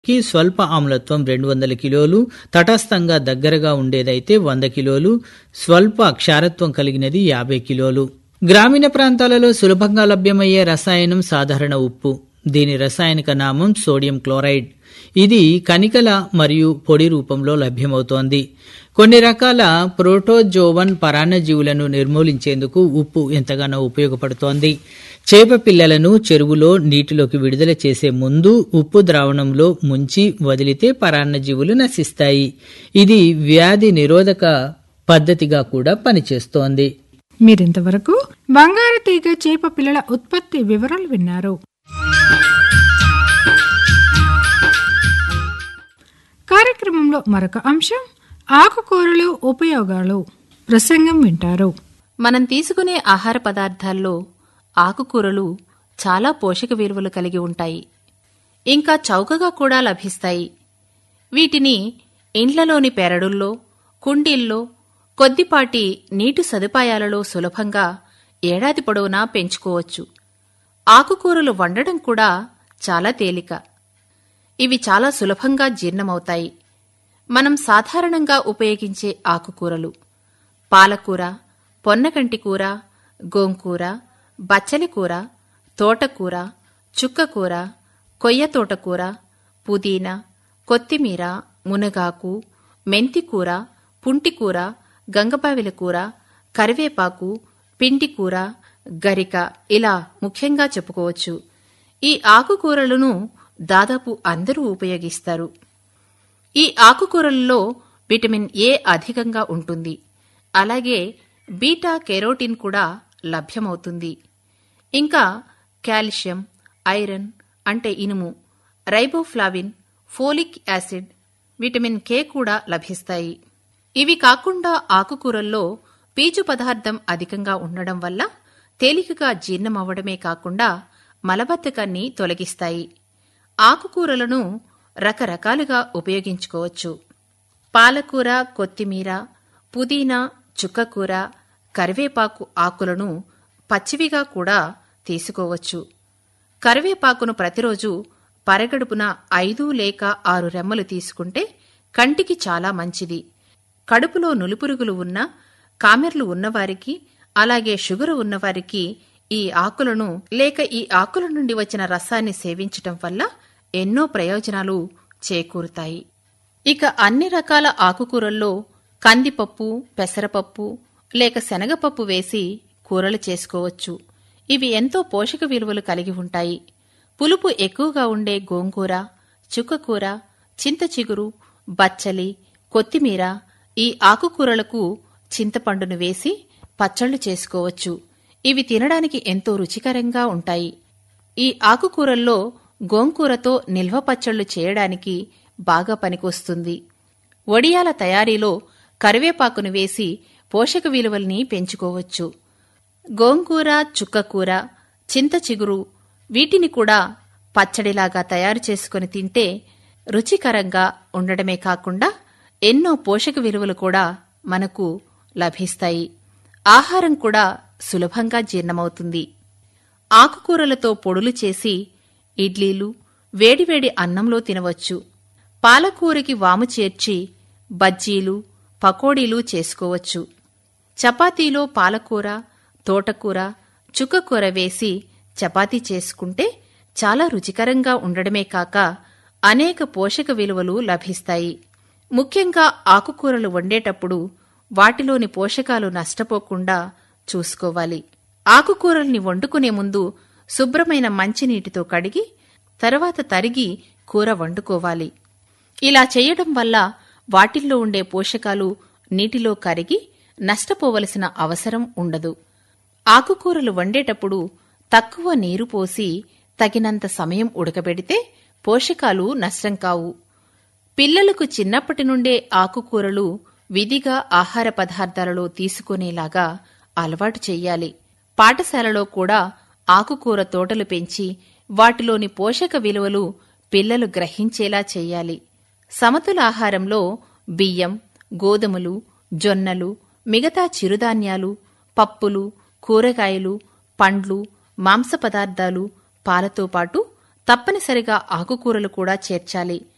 కి స్వల్ప ఆమ్లత్వం రెండు వందల కిలోలు తటస్థంగా దగ్గరగా ఉండేదైతే వంద కిలోలు స్వల్ప క్షారత్వం కలిగినది యాభై కిలోలు గ్రామీణ ప్రాంతాలలో సులభంగా లభ్యమయ్యే రసాయనం సాధారణ ఉప్పు దీని రసాయనిక నామం సోడియం క్లోరైడ్ ఇది కణికల మరియు పొడి రూపంలో లభ్యమవుతోంది కొన్ని రకాల ప్రోటోజోవన్ పరాన్నజీవులను నిర్మూలించేందుకు ఉప్పు ఎంతగానో ఉపయోగపడుతోంది చేప పిల్లలను చెరువులో నీటిలోకి విడుదల చేసే ముందు ఉప్పు ద్రావణంలో ముంచి వదిలితే పరాన్నజీవులు నశిస్తాయి ఇది వ్యాధి నిరోధక పద్ధతిగా కూడా పనిచేస్తోంది మీరింతవరకు బంగారు తీగ చేప పిల్లల ఉత్పత్తి వివరాలు విన్నారు కార్యక్రమంలో మరొక అంశం ఆకుకూరలు ఉపయోగాలు ప్రసంగం వింటారు మనం తీసుకునే ఆహార పదార్థాల్లో ఆకుకూరలు చాలా పోషక విలువలు కలిగి ఉంటాయి ఇంకా చౌకగా కూడా లభిస్తాయి వీటిని ఇండ్లలోని పెరడుల్లో కుండీల్లో కొద్దిపాటి నీటి సదుపాయాలలో సులభంగా ఏడాది పొడవునా పెంచుకోవచ్చు ఆకుకూరలు వండడం కూడా చాలా తేలిక ఇవి చాలా సులభంగా జీర్ణమవుతాయి మనం సాధారణంగా ఉపయోగించే ఆకుకూరలు పాలకూర పొన్నకంటి కూర గోంకూర బచ్చలి కూర తోటకూర చుక్కకూర కొయ్య తోటకూర పుదీనా కొత్తిమీర మునగాకు మెంతికూర పుంటికూర గంగబావిల కూర కరివేపాకు పిండికూర గరిక ఇలా ముఖ్యంగా చెప్పుకోవచ్చు ఈ ఆకుకూరలను దాదాపు అందరూ ఉపయోగిస్తారు ఈ ఆకుకూరలలో విటమిన్ ఏ అధికంగా ఉంటుంది అలాగే బీటా కెరోటిన్ కూడా లభ్యమవుతుంది ఇంకా కాల్షియం ఐరన్ అంటే ఇనుము riboflavin folic acid vitamin K కూడా లభిస్తాయి ఇవి కాకుండా ఆకుకూరల్లో పీచు పదార్థం అధికంగా ఉండడం వల్ల తేలికగా జీర్ణమవ్వడమే కాకుండా మలబద్ధకాన్ని తొలగిస్తాయి ఆకుకూరలను రకరకాలుగా ఉపయోగించుకోవచ్చు పాలకూర కొత్తిమీర పుదీనా చుక్కకూర కరివేపాకు ఆకులను పచ్చివిగా కూడా తీసుకోవచ్చు కరివేపాకును ప్రతిరోజు పరగడుపున ఐదు లేక ఆరు రెమ్మలు తీసుకుంటే కంటికి చాలా మంచిది కడుపులో నులిపురుగులు ఉన్న కామెర్లు ఉన్నవారికి అలాగే షుగరు ఉన్నవారికి ఈ ఆకులను లేక ఈ ఆకుల నుండి వచ్చిన రసాన్ని సేవించటం వల్ల ఎన్నో ప్రయోజనాలు చేకూరుతాయి ఇక అన్ని రకాల ఆకుకూరల్లో కందిపప్పు పెసరపప్పు లేక శనగపప్పు వేసి కూరలు చేసుకోవచ్చు ఇవి ఎంతో పోషక విలువలు కలిగి ఉంటాయి పులుపు ఎక్కువగా ఉండే గోంగూర చుక్కకూర చింత చిగురు బచ్చలి కొత్తిమీర ఈ ఆకుకూరలకు చింతపండును వేసి పచ్చళ్లు చేసుకోవచ్చు ఇవి తినడానికి ఎంతో రుచికరంగా ఉంటాయి ఈ ఆకుకూరల్లో గోంకూరతో నిల్వ పచ్చళ్లు చేయడానికి బాగా పనికొస్తుంది వడియాల తయారీలో కరివేపాకును వేసి పోషక విలువల్ని పెంచుకోవచ్చు గోంగూర చుక్కకూర చింత చిగురు వీటిని కూడా పచ్చడిలాగా తయారు చేసుకుని తింటే రుచికరంగా ఉండడమే కాకుండా ఎన్నో పోషక విలువలు కూడా మనకు లభిస్తాయి ఆహారం కూడా సులభంగా జీర్ణమవుతుంది ఆకుకూరలతో పొడులు చేసి ఇడ్లీలు వేడివేడి అన్నంలో తినవచ్చు పాలకూరకి వాము చేర్చి బజ్జీలు పకోడీలు చేసుకోవచ్చు చపాతీలో పాలకూర తోటకూర చుక్కకూర వేసి చపాతీ చేసుకుంటే చాలా రుచికరంగా ఉండడమే కాక అనేక పోషక విలువలు లభిస్తాయి ముఖ్యంగా ఆకుకూరలు వండేటప్పుడు వాటిలోని పోషకాలు నష్టపోకుండా చూసుకోవాలి ఆకుకూరల్ని వండుకునే ముందు శుభ్రమైన మంచినీటితో కడిగి తర్వాత తరిగి కూర వండుకోవాలి ఇలా చేయడం వల్ల వాటిల్లో ఉండే పోషకాలు నీటిలో కరిగి నష్టపోవలసిన అవసరం ఉండదు ఆకుకూరలు వండేటప్పుడు తక్కువ నీరు పోసి తగినంత సమయం ఉడకబెడితే పోషకాలు నష్టం కావు పిల్లలకు చిన్నప్పటి నుండే ఆకుకూరలు విధిగా ఆహార పదార్థాలలో తీసుకునేలాగా అలవాటు చెయ్యాలి పాఠశాలలో కూడా ఆకుకూర తోటలు పెంచి వాటిలోని పోషక విలువలు పిల్లలు గ్రహించేలా చెయ్యాలి సమతుల ఆహారంలో బియ్యం గోధుమలు జొన్నలు మిగతా చిరుధాన్యాలు పప్పులు కూరగాయలు పండ్లు మాంస పదార్థాలు పాలతో పాటు తప్పనిసరిగా ఆకుకూరలు కూడా చేర్చాలి